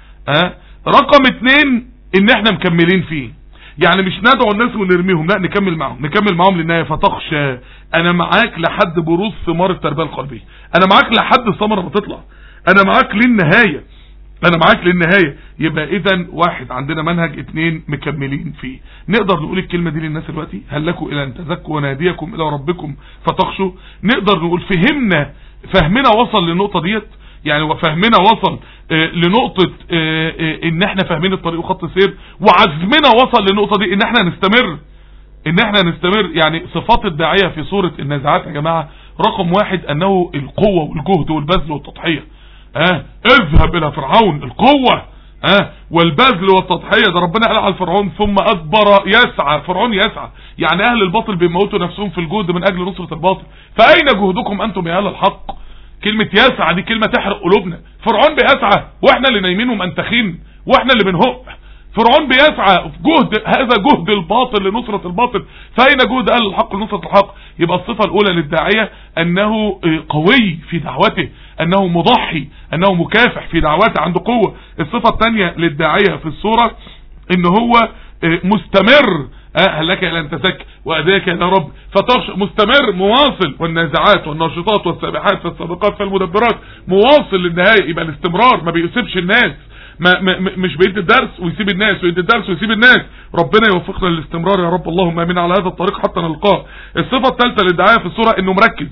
اه رقم اتنين ان احنا مكملين فيه يعني مش ندعو الناس ونرميهم لا نكمل معهم نكمل معهم للنهايه فتخشى انا معاك لحد بروز ثمار التربيه القلبيه انا معاك لحد الثمره ما تطلع انا معاك للنهايه انا معاك للنهاية يبقى اذا واحد عندنا منهج اتنين مكملين فيه نقدر نقول الكلمة دي للناس دلوقتي هل لكم الى ان تزكوا وناديكم الى ربكم فتخشوا نقدر نقول فهمنا فهمنا وصل للنقطة ديت يعني وفهمنا وصل آه لنقطة آه آه ان احنا فاهمين الطريق وخط السير وعزمنا وصل للنقطة دي ان احنا نستمر ان احنا نستمر يعني صفات الداعية في سورة النازعات يا جماعة رقم واحد انه القوة والجهد والبذل والتضحية اه اذهب الى فرعون القوة اه والبذل والتضحية ده ربنا قال على فرعون ثم ادبر يسعى فرعون يسعى يعني اهل الباطل بيموتوا نفسهم في الجهد من اجل نصرة الباطل فاين جهدكم انتم يا اهل الحق كلمة يسعى دي كلمة تحرق قلوبنا فرعون بيسعى واحنا اللي نايمين ومنتخين واحنا اللي بنهق فرعون بيسعى جهد هذا جهد الباطل لنصرة الباطل فأين جهد أهل الحق لنصرة الحق يبقى الصفة الأولى للداعية أنه قوي في دعوته أنه مضحي أنه مكافح في دعوته عنده قوة الصفة الثانية للداعية في الصورة أنه هو مستمر هل لك إلى أن تزكى وأداك يا رب فترش مستمر مواصل والنازعات والناشطات والسابحات فالسابقات فالمدبرات مواصل للنهاية يبقى الاستمرار ما بيسيبش الناس ما ما مش بيدي الدرس ويسيب الناس ويدي الدرس ويسيب الناس ربنا يوفقنا للاستمرار يا رب اللهم امين على هذا الطريق حتى نلقاه الصفة الثالثة للدعاية في السورة انه مركز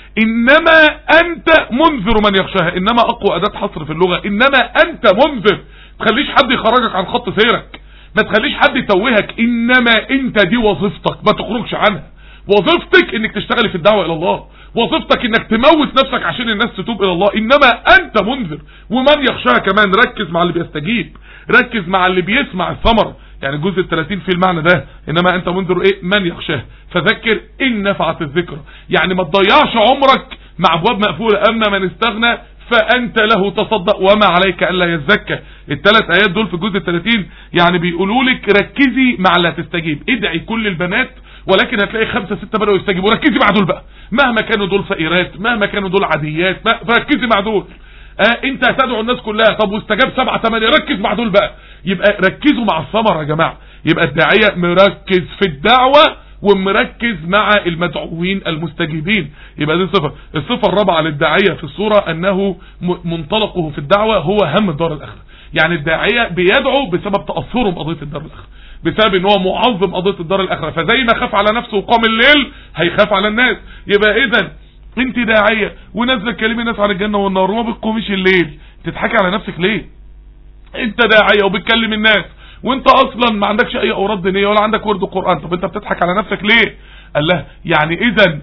انما انت منذر من يخشاها انما اقوى اداة حصر في اللغة انما انت منذر تخليش حد يخرجك عن خط سيرك ما تخليش حد يتوهك انما انت دي وظيفتك ما تخرجش عنها وظيفتك انك تشتغلي في الدعوة الى الله وظيفتك انك تموت نفسك عشان الناس تتوب الى الله انما انت منذر ومن يخشاها كمان ركز مع اللي بيستجيب ركز مع اللي بيسمع الثمرة يعني الجزء الثلاثين في المعنى ده انما انت منذر ايه من يخشاها فذكر ان نفعت الذكرى يعني ما تضيعش عمرك مع ابواب مقفولة اما من استغنى فانت له تصدق وما عليك الا يزكى الثلاث ايات دول في الجزء الثلاثين يعني بيقولوا لك ركزي مع اللي هتستجيب ادعي كل البنات ولكن هتلاقي خمسة ستة بدأوا يستجيبوا ركزي مع دول بقى مهما كانوا دول فقيرات مهما كانوا دول عاديات فركزي مع دول آه انت هتدعو الناس كلها طب واستجاب سبعة ثمانية ركز مع دول بقى يبقى ركزوا مع الثمرة يا جماعة يبقى الداعية مركز في الدعوة ومركز مع المدعوين المستجيبين يبقى دي الصفة الصفة الرابعة للداعية في الصورة انه منطلقه في الدعوة هو هم الدار الاخرة يعني الداعية بيدعو بسبب تأثره بقضية الدار الآخرة بسبب ان هو معظم قضية الدار الآخرة فزي ما خاف على نفسه وقام الليل هيخاف على الناس يبقى اذا انت داعية ونازله تكلمي الناس عن الجنة والنار وما بتقوميش الليل تضحكي على نفسك ليه انت داعية وبتكلم الناس وانت اصلا ما عندكش اي اوراد دينيه ولا عندك ورد قران طب انت بتضحك على نفسك ليه قال له يعني اذا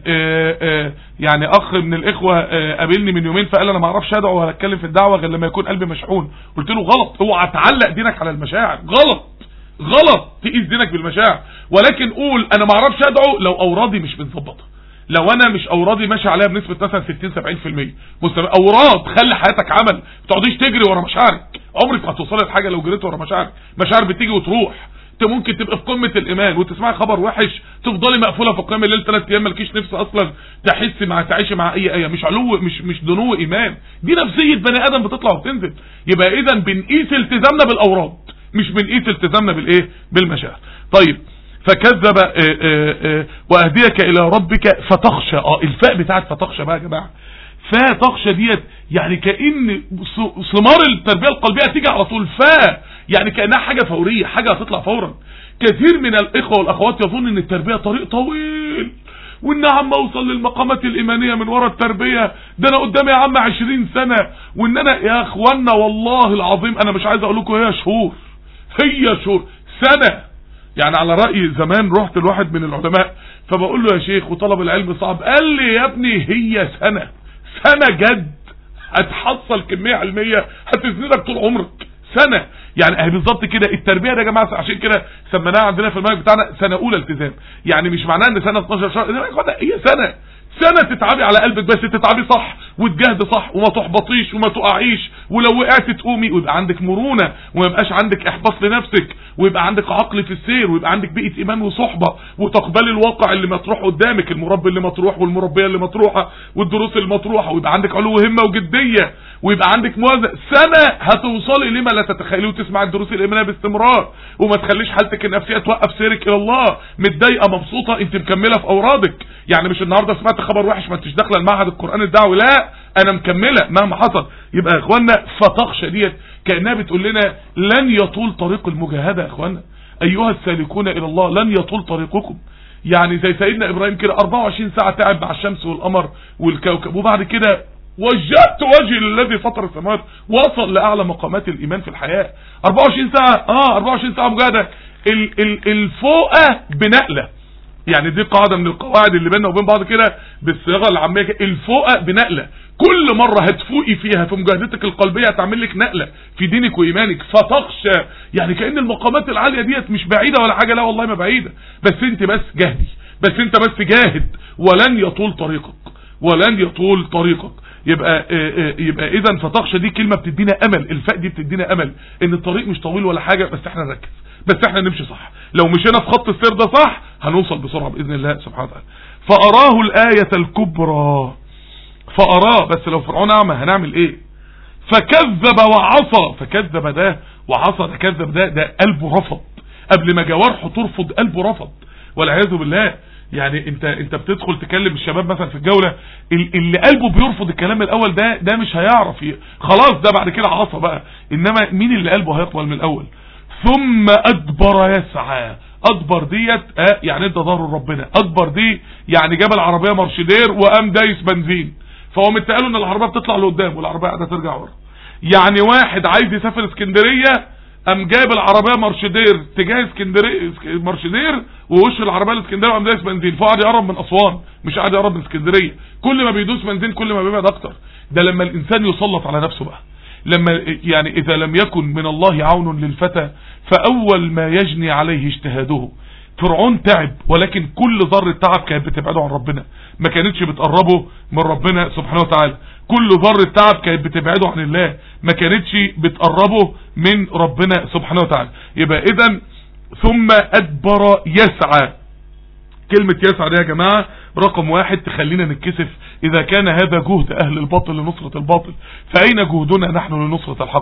يعني اخ من الاخوه آه، قابلني من يومين فقال انا ما اعرفش ادعو ولا اتكلم في الدعوه غير لما يكون قلبي مشحون قلت له غلط اوعى تعلق دينك على المشاعر غلط غلط تقيس دينك بالمشاعر ولكن قول انا ما اعرفش ادعو لو اورادي مش متظبطه لو انا مش اورادي ماشي عليها بنسبه مثلا 60 70% مستوى اوراد خلي حياتك عمل ما تقعديش تجري ورا مشاعرك عمرك ما هتوصلي لحاجه لو جريت ورا مشاعرك مشاعر بتيجي وتروح انت ممكن تبقى في قمه الايمان وتسمعي خبر وحش تفضلي مقفوله في قيام الليل ثلاث ايام مالكيش نفس اصلا تحسي مع تعيشي مع اي ايه مش علو مش مش دنو ايمان دي نفسيه بني ادم بتطلع وبتنزل يبقى اذا بنقيس التزامنا بالاوراد مش بنقيس التزامنا بالايه بالمشاعر طيب فكذب آه، آه، آه، واهديك الى ربك فتخشى اه الفاء بتاعت فتخشى بقى يا جماعه فتخشى ديت يعني كأن ثمار التربية القلبية تيجي على طول فا يعني كأنها حاجة فورية حاجة هتطلع فورا كثير من الإخوة والأخوات يظن ان التربية طريق طويل وان عم اوصل للمقامات الايمانية من وراء التربية ده انا قدامي يا عم عشرين سنة وان انا يا اخوانا والله العظيم انا مش عايز اقول لكم هي شهور هي شهور سنة يعني على رأي زمان رحت لواحد من العلماء فبقول له يا شيخ وطلب العلم صعب قال لي يا ابني هي سنة سنة جد هتحصل كمية علمية هتزندك طول عمرك سنة يعني اهي بالظبط كده التربية ده يا جماعة عشان كده سميناها عندنا في المنهج بتاعنا سنة اولى التزام يعني مش معناها ان سنة 12 شهر هي سنة سنة تتعبي على قلبك بس تتعبي صح وتجاهدي صح وما تحبطيش وما تقعيش ولو وقعت تقومي ويبقى عندك مرونة وما يبقاش عندك احباط لنفسك ويبقى عندك عقل في السير ويبقى عندك بيئة ايمان وصحبة وتقبلي الواقع اللي مطروح قدامك المربي اللي مطروح والمربية اللي مطروحة والدروس المطروحة ويبقى عندك علو همة وجدية ويبقى عندك موازنة سنة هتوصلي لما لا تتخيلي وتسمع الدروس الايمانية باستمرار وما تخليش حالتك النفسية توقف سيرك الى الله متضايقة مبسوطة انت مكملة في اورادك يعني مش النهاردة سمعت خبر وحش ما انتش داخله المعهد القرآن الدعوي لا انا مكملة مهما حصل يبقى يا اخوانا فتخشى ديت كأنها بتقول لنا لن يطول طريق المجاهدة يا اخوانا ايها السالكون الى الله لن يطول طريقكم يعني زي سيدنا ابراهيم كده 24 ساعة تعب مع الشمس والقمر والكوكب وبعد كده وجهت وجهي للذي فطر السماوات وصل لاعلى مقامات الايمان في الحياة 24 ساعة اه 24 ساعة مجاهدة الفوقة بنقلة يعني دي قاعدة من القواعد اللي بيننا وبين بعض كده بالصيغة العامية الفوقة بنقلة كل مرة هتفوقي فيها في مجاهدتك القلبية هتعمل لك نقلة في دينك وإيمانك فتخشى يعني كأن المقامات العالية ديت مش بعيدة ولا حاجة لا والله ما بعيدة بس انت بس جاهدي بس انت بس جاهد ولن يطول طريقك ولن يطول طريقك يبقى يبقى اذا فتخشى دي كلمة بتدينا امل الفاء دي بتدينا امل ان الطريق مش طويل ولا حاجة بس احنا نركز بس احنا نمشي صح لو مشينا في خط السير ده صح هنوصل بسرعة بإذن الله سبحانه وتعالى فأراه الآية الكبرى فأراه بس لو فرعون أعمى هنعمل إيه فكذب وعصى فكذب ده وعصى ده كذب ده ده قلبه رفض قبل ما جوارحه ترفض قلبه رفض والعياذ بالله يعني انت انت بتدخل تكلم الشباب مثلا في الجولة اللي قلبه بيرفض الكلام الاول ده ده مش هيعرف خلاص ده بعد كده عصى بقى انما مين اللي قلبه هيقبل من الاول ثم ادبر يسعى ادبر ديت اه يعني انت ضر ربنا ادبر دي يعني جاب العربية مرشدير وقام دايس بنزين فهو متقالوا ان العربية بتطلع لقدام والعربية قاعدة ترجع ورا يعني واحد عايز يسافر اسكندرية قام جايب العربية مرشدير تجاه اسكندرية مرشدير ووش العربية الاسكندرية وقام دايس بنزين فقعد يقرب من اسوان مش قاعد يقرب من اسكندرية كل ما بيدوس بنزين كل ما بيبعد اكتر ده لما الانسان يسلط على نفسه بقى لما يعني إذا لم يكن من الله عون للفتى فأول ما يجني عليه اجتهاده فرعون تعب ولكن كل ذرة تعب كانت بتبعده عن ربنا ما كانتش بتقربه من ربنا سبحانه وتعالى كل ذرة تعب كانت بتبعده عن الله ما كانتش بتقربه من ربنا سبحانه وتعالى يبقى اذا ثم ادبر يسعى كلمة يسعى دي يا جماعة رقم واحد تخلينا نتكسف اذا كان هذا جهد اهل الباطل لنصرة الباطل فاين جهدنا نحن لنصرة الحق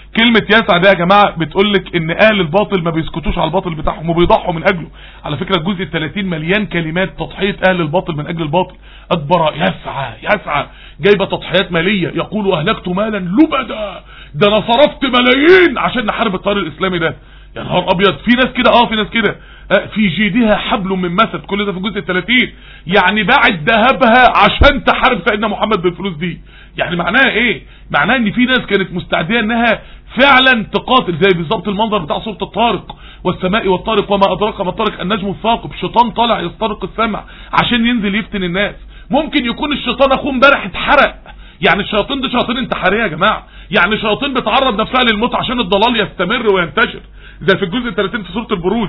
كلمة يسعى ده يا جماعة بتقول لك ان اهل الباطل ما بيسكتوش على الباطل بتاعهم وبيضحوا من اجله على فكرة الجزء ال 30 مليان كلمات تضحية اهل الباطل من اجل الباطل اكبر يسعى يسعى جايبة تضحيات مالية يقول اهلكت مالا لبدا ده انا صرفت ملايين عشان نحارب الطار الاسلامي ده يا نهار ابيض في ناس كده اه في ناس كده آه في جيدها حبل من مسد كل ده في الجزء ال 30 يعني باعت ذهبها عشان تحارب سيدنا محمد بالفلوس دي يعني معناها ايه معناها ان في ناس كانت مستعديه انها فعلا تقاتل زي بالظبط المنظر بتاع سوره الطارق والسماء والطارق وما ادراك ما الطارق النجم الثاقب شيطان طالع يسترق السمع عشان ينزل يفتن الناس ممكن يكون الشيطان اخوه امبارح اتحرق يعني الشياطين دي شياطين انتحاريه يا جماعه يعني شياطين بتعرض نفسها للموت عشان الضلال يستمر وينتشر زي في الجزء 30 في سوره البروج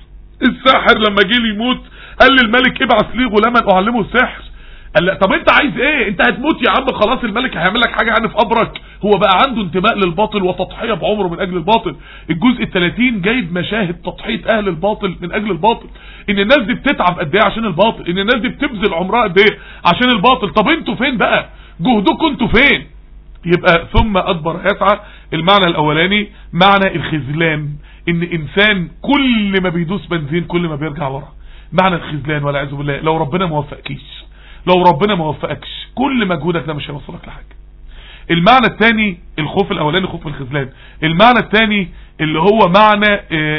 الساحر لما جه يموت قال للملك ابعث لي غلاما اعلمه السحر قال لا طب انت عايز ايه انت هتموت يا عم خلاص الملك هيعمل لك حاجه يعني في قبرك هو بقى عنده انتماء للباطل وتضحيه بعمره من اجل الباطل الجزء ال30 جايب مشاهد تضحيه اهل الباطل من اجل الباطل ان الناس دي بتتعب قد ايه عشان الباطل ان الناس دي بتبذل عمرها قد ايه عشان الباطل طب انتوا فين بقى جهدكم انتوا فين يبقى ثم ادبر يسعى المعنى الاولاني معنى الخذلان ان انسان كل ما بيدوس بنزين كل ما بيرجع ورا معنى الخذلان والعياذ بالله لو ربنا ما وفقكيش لو ربنا ما وفقكش كل مجهودك ده مش هيوصلك لحاجه المعنى الثاني الخوف الاولاني خوف من الخذلان المعنى الثاني اللي هو معنى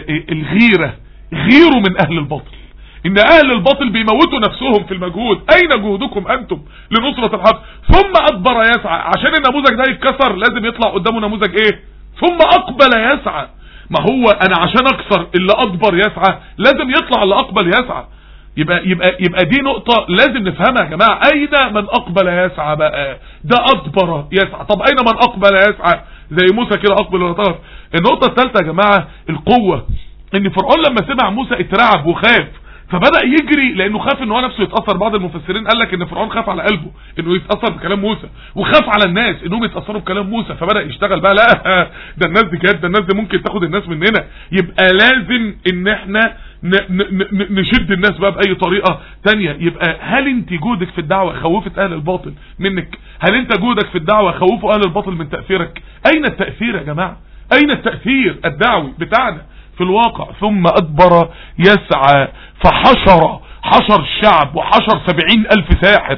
الغيره غيروا من اهل الباطل ان اهل الباطل بيموتوا نفسهم في المجهود اين جهودكم انتم لنصرة الحق ثم ادبر يسعى عشان النموذج ده يتكسر لازم يطلع قدامه نموذج ايه ثم اقبل يسعى ما هو انا عشان اكسر اللي ادبر يسعى لازم يطلع اللي اقبل يسعى يبقى يبقى يبقى دي نقطة لازم نفهمها يا جماعة اين من اقبل يسعى بقى ده ادبر يسعى طب اين من اقبل يسعى زي موسى كده اقبل ولا طرف النقطة الثالثة يا جماعة القوة ان فرعون لما سمع موسى اترعب وخاف فبدأ يجري لانه خاف ان هو نفسه يتأثر بعض المفسرين قال لك ان فرعون خاف على قلبه انه يتأثر بكلام موسى وخاف على الناس انهم يتأثروا بكلام موسى فبدأ يشتغل بقى لا ده الناس دي كده ده الناس دي ممكن تاخد الناس مننا يبقى لازم ان احنا نشد الناس بقى بأي طريقة تانية يبقى هل انت جودك في الدعوة خوفت اهل الباطل منك هل انت جودك في الدعوة خوفوا اهل الباطل من تأثيرك اين التأثير يا جماعة اين التأثير الدعوي بتاعنا في الواقع ثم ادبر يسعى فحشر حشر الشعب وحشر سبعين الف ساحر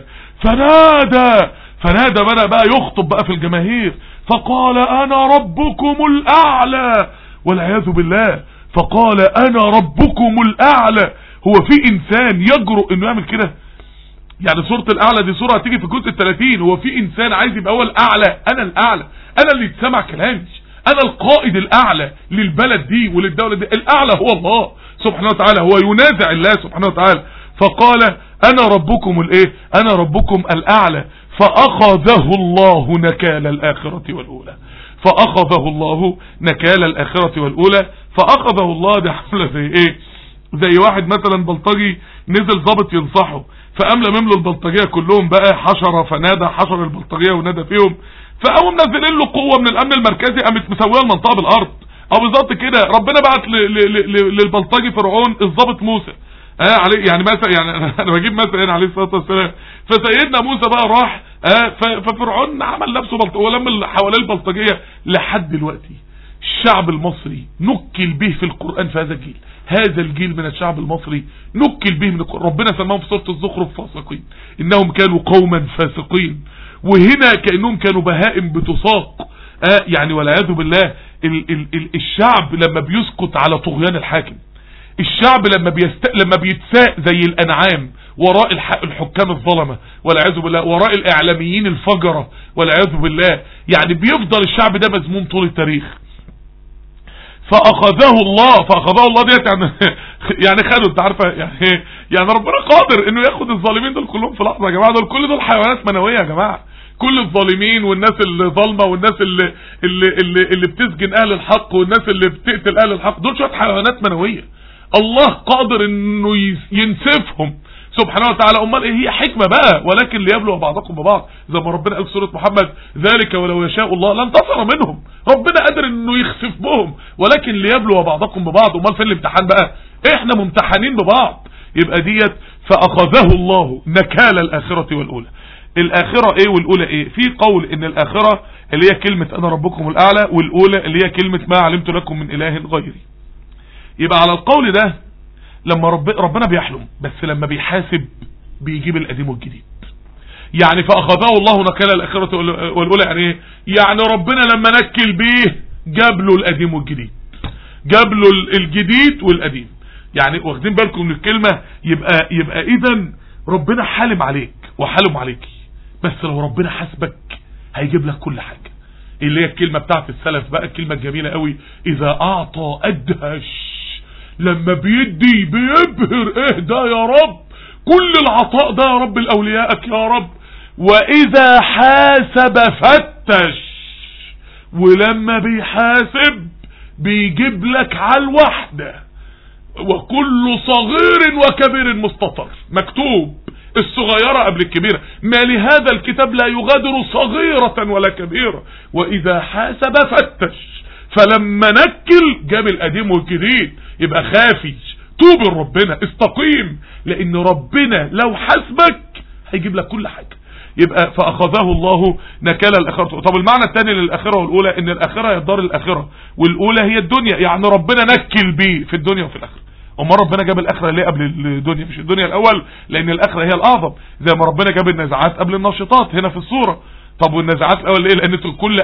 فنادى فنادى بدأ بقى يخطب بقى في الجماهير فقال انا ربكم الاعلى والعياذ بالله فقال انا ربكم الاعلى هو في انسان يجرؤ انه يعمل كده يعني سورة الاعلى دي سورة هتيجي في الجزء الثلاثين هو في انسان عايز يبقى هو الاعلى انا الاعلى انا اللي يتسمع كلامي انا القائد الاعلى للبلد دي وللدولة دي الاعلى هو الله سبحانه وتعالى هو ينازع الله سبحانه وتعالى فقال انا ربكم الايه انا ربكم الاعلى فاخذه الله نكال الاخرة والاولى فاخذه الله نكال الاخرة والاولى فاخذه الله ده عامله زي ايه زي واحد مثلا بلطجي نزل ضابط ينصحه فقام لمم له البلطجيه كلهم بقى حشر فنادى حشر البلطجيه ونادى فيهم فقاموا منزلين له قوه من الامن المركزي قامت مسويه المنطقه بالارض او بالظبط كده ربنا بعت للبلطجي فرعون الضابط موسى اه عليه يعني مثلا يعني انا بجيب مثلا هنا عليه الصلاه والسلام فسيدنا موسى بقى راح اه ففرعون عمل نفسه بلطجيه ولم اللي حواليه البلطجيه لحد دلوقتي الشعب المصري نكل به في القرآن في هذا الجيل هذا الجيل من الشعب المصري نكل به من القرآن ربنا سماهم في سورة الزخرف فاسقين إنهم كانوا قوما فاسقين وهنا كأنهم كانوا بهائم بتساق آه يعني والعياذ بالله ال ال ال الشعب لما بيسكت على طغيان الحاكم الشعب لما بيست... لما بيتساء زي الانعام وراء الح... الحكام الظلمه والعياذ بالله وراء الاعلاميين الفجره والعياذ بالله يعني بيفضل الشعب ده مذموم طول التاريخ فاخذه الله فاخذه الله ديت يعني يعني خده انت عارفه يعني يعني ربنا قادر انه ياخد الظالمين دول كلهم في لحظه يا جماعه دول كل دول حيوانات منويه يا جماعه كل الظالمين والناس اللي ظالمه والناس اللي اللي اللي, اللي بتسجن اهل الحق والناس اللي بتقتل اهل الحق دول شويه حيوانات منويه الله قادر انه ينسفهم سبحانه وتعالى امال ايه هي حكمة بقى ولكن ليبلو بعضكم ببعض زي ما ربنا قال في سورة محمد ذلك ولو يشاء الله لانتصر منهم ربنا قادر انه يخسف بهم ولكن ليبلو بعضكم ببعض امال فين الامتحان بقى احنا ممتحنين ببعض يبقى ديت فاخذه الله نكال الاخرة والاولى الاخرة ايه والاولى ايه في قول ان الاخرة اللي هي كلمة انا ربكم الاعلى والاولى اللي هي كلمة ما علمت لكم من اله غيري يبقى على القول ده لما رب ربنا بيحلم بس لما بيحاسب بيجيب القديم والجديد يعني فاخذه الله نكال الاخرة والاولى يعني ايه يعني ربنا لما نكل بيه جاب له القديم والجديد جاب له الجديد والقديم يعني واخدين بالكم من الكلمة يبقى يبقى اذا ربنا حالم عليك وحالم عليكي بس لو ربنا حاسبك هيجيب لك كل حاجة اللي هي الكلمة بتاعت السلف بقى الكلمة الجميلة قوي اذا اعطى ادهش لما بيدي بيبهر ايه ده يا رب كل العطاء ده يا رب لاوليائك يا رب واذا حاسب فتش ولما بيحاسب بيجيب لك على الوحدة وكل صغير وكبير مستطر مكتوب الصغيرة قبل الكبيرة ما لهذا الكتاب لا يغادر صغيرة ولا كبيرة واذا حاسب فتش فلما نكل جاب القديم والجديد يبقى خافي توب ربنا استقيم لان ربنا لو حاسبك هيجيب لك كل حاجة يبقى فاخذه الله نكال الاخرة طب المعنى الثاني للاخرة والاولى ان الاخرة هي الدار الاخرة والاولى هي الدنيا يعني ربنا نكل بيه في الدنيا وفي الاخرة امال ربنا جاب الاخره ليه قبل الدنيا مش الدنيا الاول لان الاخره هي الاعظم زي ما ربنا جاب النزعات قبل النشطات هنا في الصوره طب والنزعات الاول ليه لان كل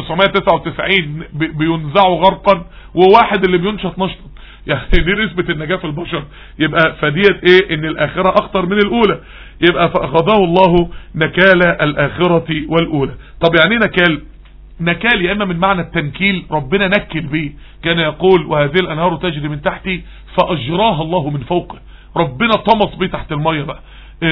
1999 بينزعوا غرقا وواحد اللي بينشط نشط يعني دي نسبة النجاة في البشر يبقى فديت ايه ان الاخرة اخطر من الاولى يبقى فاخذه الله نكال الاخرة والاولى طب يعني نكال نكال يا اما من معنى التنكيل ربنا نكل بيه كان يقول وهذه الانهار تجري من تحتي فاجراها الله من فوقه ربنا طمس بيه تحت المية بقى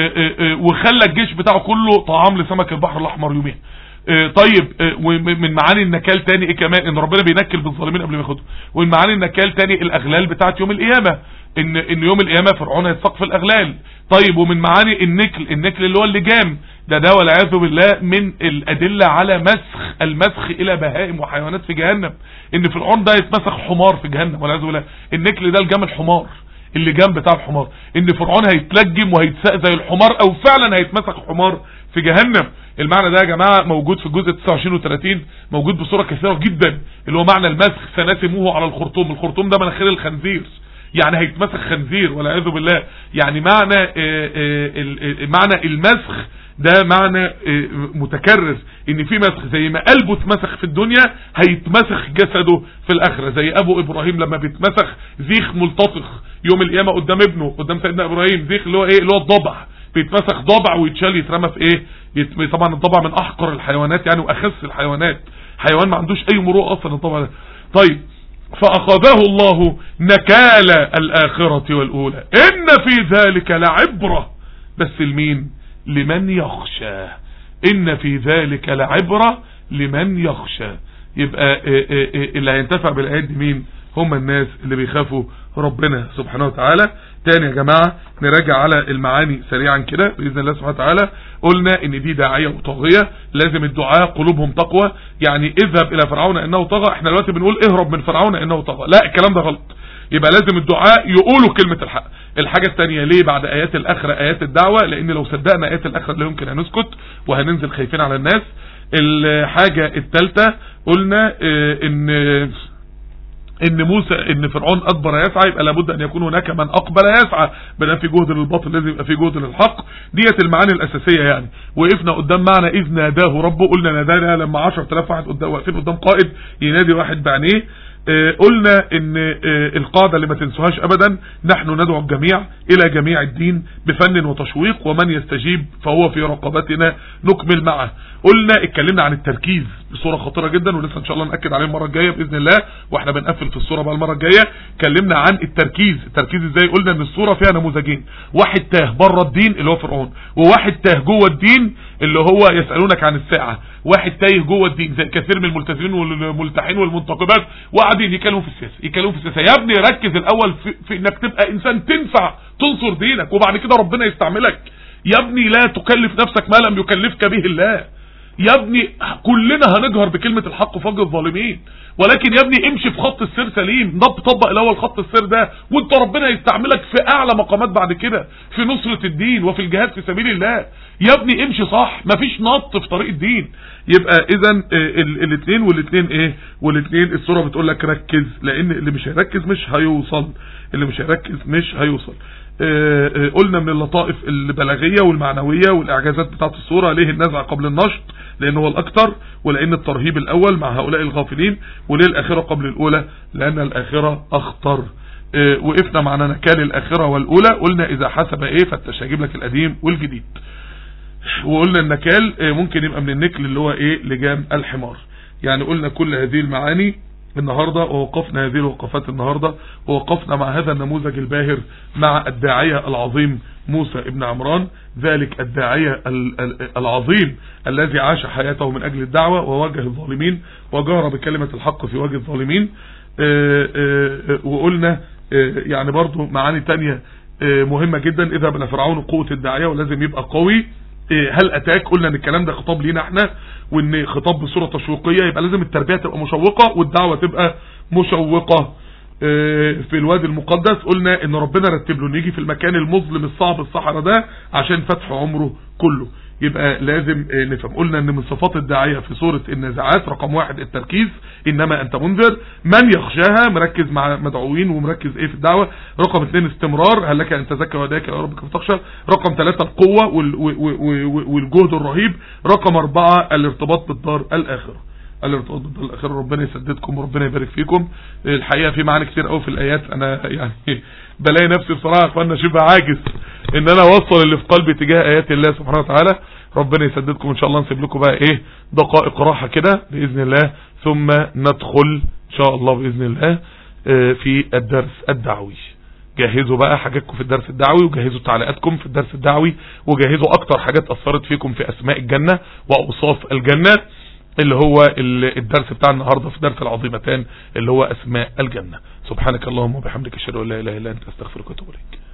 وخلى الجيش بتاعه كله طعام لسمك البحر الاحمر يومين طيب ومن معاني النكال تاني ايه كمان ان ربنا بينكل بالظالمين قبل ما ياخدهم ومن معاني النكال تاني الاغلال بتاعت يوم القيامه ان ان يوم القيامه فرعون هيتسق في الاغلال طيب ومن معاني النكل النكل اللي هو اللجام ده ده والعياذ بالله من الادله على مسخ المسخ الى بهائم وحيوانات في جهنم ان فرعون ده يتمسخ حمار في جهنم والعياذ بالله النكل ده الجمل حمار اللي جنب بتاع الحمار ان فرعون هيتلجم وهيتساق زي الحمار او فعلا هيتمسك حمار في جهنم المعنى ده يا جماعة موجود في الجزء 29 و 30 موجود بصورة كثيرة جدا اللي هو معنى المسخ سنسموه على الخرطوم الخرطوم ده مناخير الخنزير يعني هيتمسخ خنزير والعياذ بالله يعني معنى آآ آآ معنى المسخ ده معنى متكرر ان في مسخ زي ما قلبه اتمسخ في الدنيا هيتمسخ جسده في الاخرة زي ابو ابراهيم لما بيتمسخ زيخ ملتطخ يوم القيامة قدام ابنه قدام سيدنا ابراهيم زيخ اللي هو ايه اللي هو الضبع بيتمسخ ضبع ويتشال يترمى في ايه يتم... طبعا الضبع من احقر الحيوانات يعني واخس الحيوانات حيوان ما عندوش اي مروءه اصلا الضبع ده طيب فاخذه الله نكال الاخرة والاولى ان في ذلك لعبرة بس لمين لمن يخشى ان في ذلك لعبرة لمن يخشى يبقى اللي هينتفع بالايات دي مين هم الناس اللي بيخافوا ربنا سبحانه وتعالى تاني يا جماعة نراجع على المعاني سريعا كده بإذن الله سبحانه وتعالى قلنا ان دي داعية وطاغية لازم الدعاء قلوبهم تقوى يعني اذهب الى فرعون انه طغى احنا دلوقتي بنقول اهرب من فرعون انه طغى لا الكلام ده غلط يبقى لازم الدعاء يقولوا كلمة الحق الحاجة الثانية ليه بعد ايات الاخرة ايات الدعوة لان لو صدقنا ايات الاخرة لا يمكن هنسكت وهننزل خايفين على الناس الحاجة الثالثة قلنا اه ان ان موسى ان فرعون ادبر يسعى يبقى لابد ان يكون هناك من اقبل يسعى بدل في جهد للباطل لازم يبقى في جهد للحق ديت المعاني الاساسيه يعني وقفنا قدام معنى اذ ناداه ربه قلنا نادانا لما 10000 واحد قدام واقفين قدام قائد ينادي واحد بعينيه اه قلنا ان اه القاعدة اللي ما تنسوهاش ابدا نحن ندعو الجميع الى جميع الدين بفن وتشويق ومن يستجيب فهو في رقبتنا نكمل معه قلنا اتكلمنا عن التركيز بصورة خطيرة جدا ولسه ان شاء الله نأكد عليه المرة الجاية بإذن الله واحنا بنقفل في الصورة بقى المرة الجاية اتكلمنا عن التركيز التركيز ازاي قلنا ان الصورة فيها نموذجين واحد تاه بره الدين اللي هو فرعون وواحد تاه جوه الدين اللي هو يسألونك عن الساعة واحد تايه جوه الدين زي كثير من الملتزمين والملتحين والمنتقبات وقاعدين يتكلموا في السياسة يتكلموا في السياسة يا ابني ركز الاول في, في انك تبقى انسان تنفع تنصر دينك وبعد كده ربنا يستعملك يا ابني لا تكلف نفسك ما لم يكلفك به الله يا ابني كلنا هنجهر بكلمة الحق في وجه الظالمين ولكن يا ابني امشي في خط السير سليم نب طبق الاول خط السير ده وانت ربنا يستعملك في اعلى مقامات بعد كده في نصرة الدين وفي الجهاد في سبيل الله يا ابني امشي صح مفيش نط في طريق الدين يبقى اذا الاثنين والاثنين ايه والاثنين الصورة بتقول لك ركز لان اللي مش هيركز مش هيوصل اللي مش هيركز مش هيوصل اه اه قلنا من اللطائف البلاغية والمعنوية والاعجازات بتاعت الصورة ليه النزع قبل النشط لان هو الاكثر ولان الترهيب الاول مع هؤلاء الغافلين وليه الاخرة قبل الاولى لان الاخرة اخطر اه وقفنا معنا نكال الاخرة والاولى قلنا اذا حسب ايه فالتشاجيب لك القديم والجديد وقلنا النكال ممكن يبقى من النكل اللي هو ايه لجام الحمار يعني قلنا كل هذه المعاني النهاردة ووقفنا هذه الوقفات النهاردة ووقفنا مع هذا النموذج الباهر مع الداعية العظيم موسى ابن عمران ذلك الداعية العظيم الذي عاش حياته من أجل الدعوة وواجه الظالمين وجهر بكلمة الحق في وجه الظالمين وقلنا يعني برضو معاني تانية مهمة جدا إذا بلا فرعون قوة الداعية ولازم يبقى قوي هل اتاك قلنا ان الكلام ده خطاب لينا احنا وان خطاب بصورة تشويقية يبقى لازم التربية تبقى مشوقة والدعوة تبقى مشوقة في الوادي المقدس قلنا ان ربنا رتب له انه يجي في المكان المظلم الصعب الصحراء ده عشان فتح عمره كله يبقى لازم نفهم قلنا ان من صفات الداعية في سورة النازعات رقم واحد التركيز انما انت منذر من يخشاها مركز مع مدعوين ومركز ايه في الدعوة رقم اثنين استمرار هل لك ان تزكى وداك يا ربك فتخشى رقم ثلاثة القوة والجهد الرهيب رقم اربعة الارتباط بالدار الاخرة الارتباط بالدار الاخرة ربنا يسددكم وربنا يبارك فيكم الحقيقة في معاني كتير قوي في الايات انا يعني بلاقي نفسي بصراحة يا اخوانا شبه عاجز ان انا اوصل اللي في قلبي تجاه ايات الله سبحانه وتعالى ربنا يسددكم ان شاء الله نسيب لكم بقى ايه دقائق راحة كده باذن الله ثم ندخل ان شاء الله باذن الله في الدرس الدعوي جهزوا بقى حاجاتكم في الدرس الدعوي وجهزوا تعليقاتكم في الدرس الدعوي وجهزوا اكتر حاجات اثرت فيكم في اسماء الجنة واوصاف الجنة اللي هو الدرس بتاع النهاردة في درس العظيمتان اللي هو اسماء الجنة سبحانك اللهم وبحمدك اشهد ان لا اله الا انت استغفرك واتوب اليك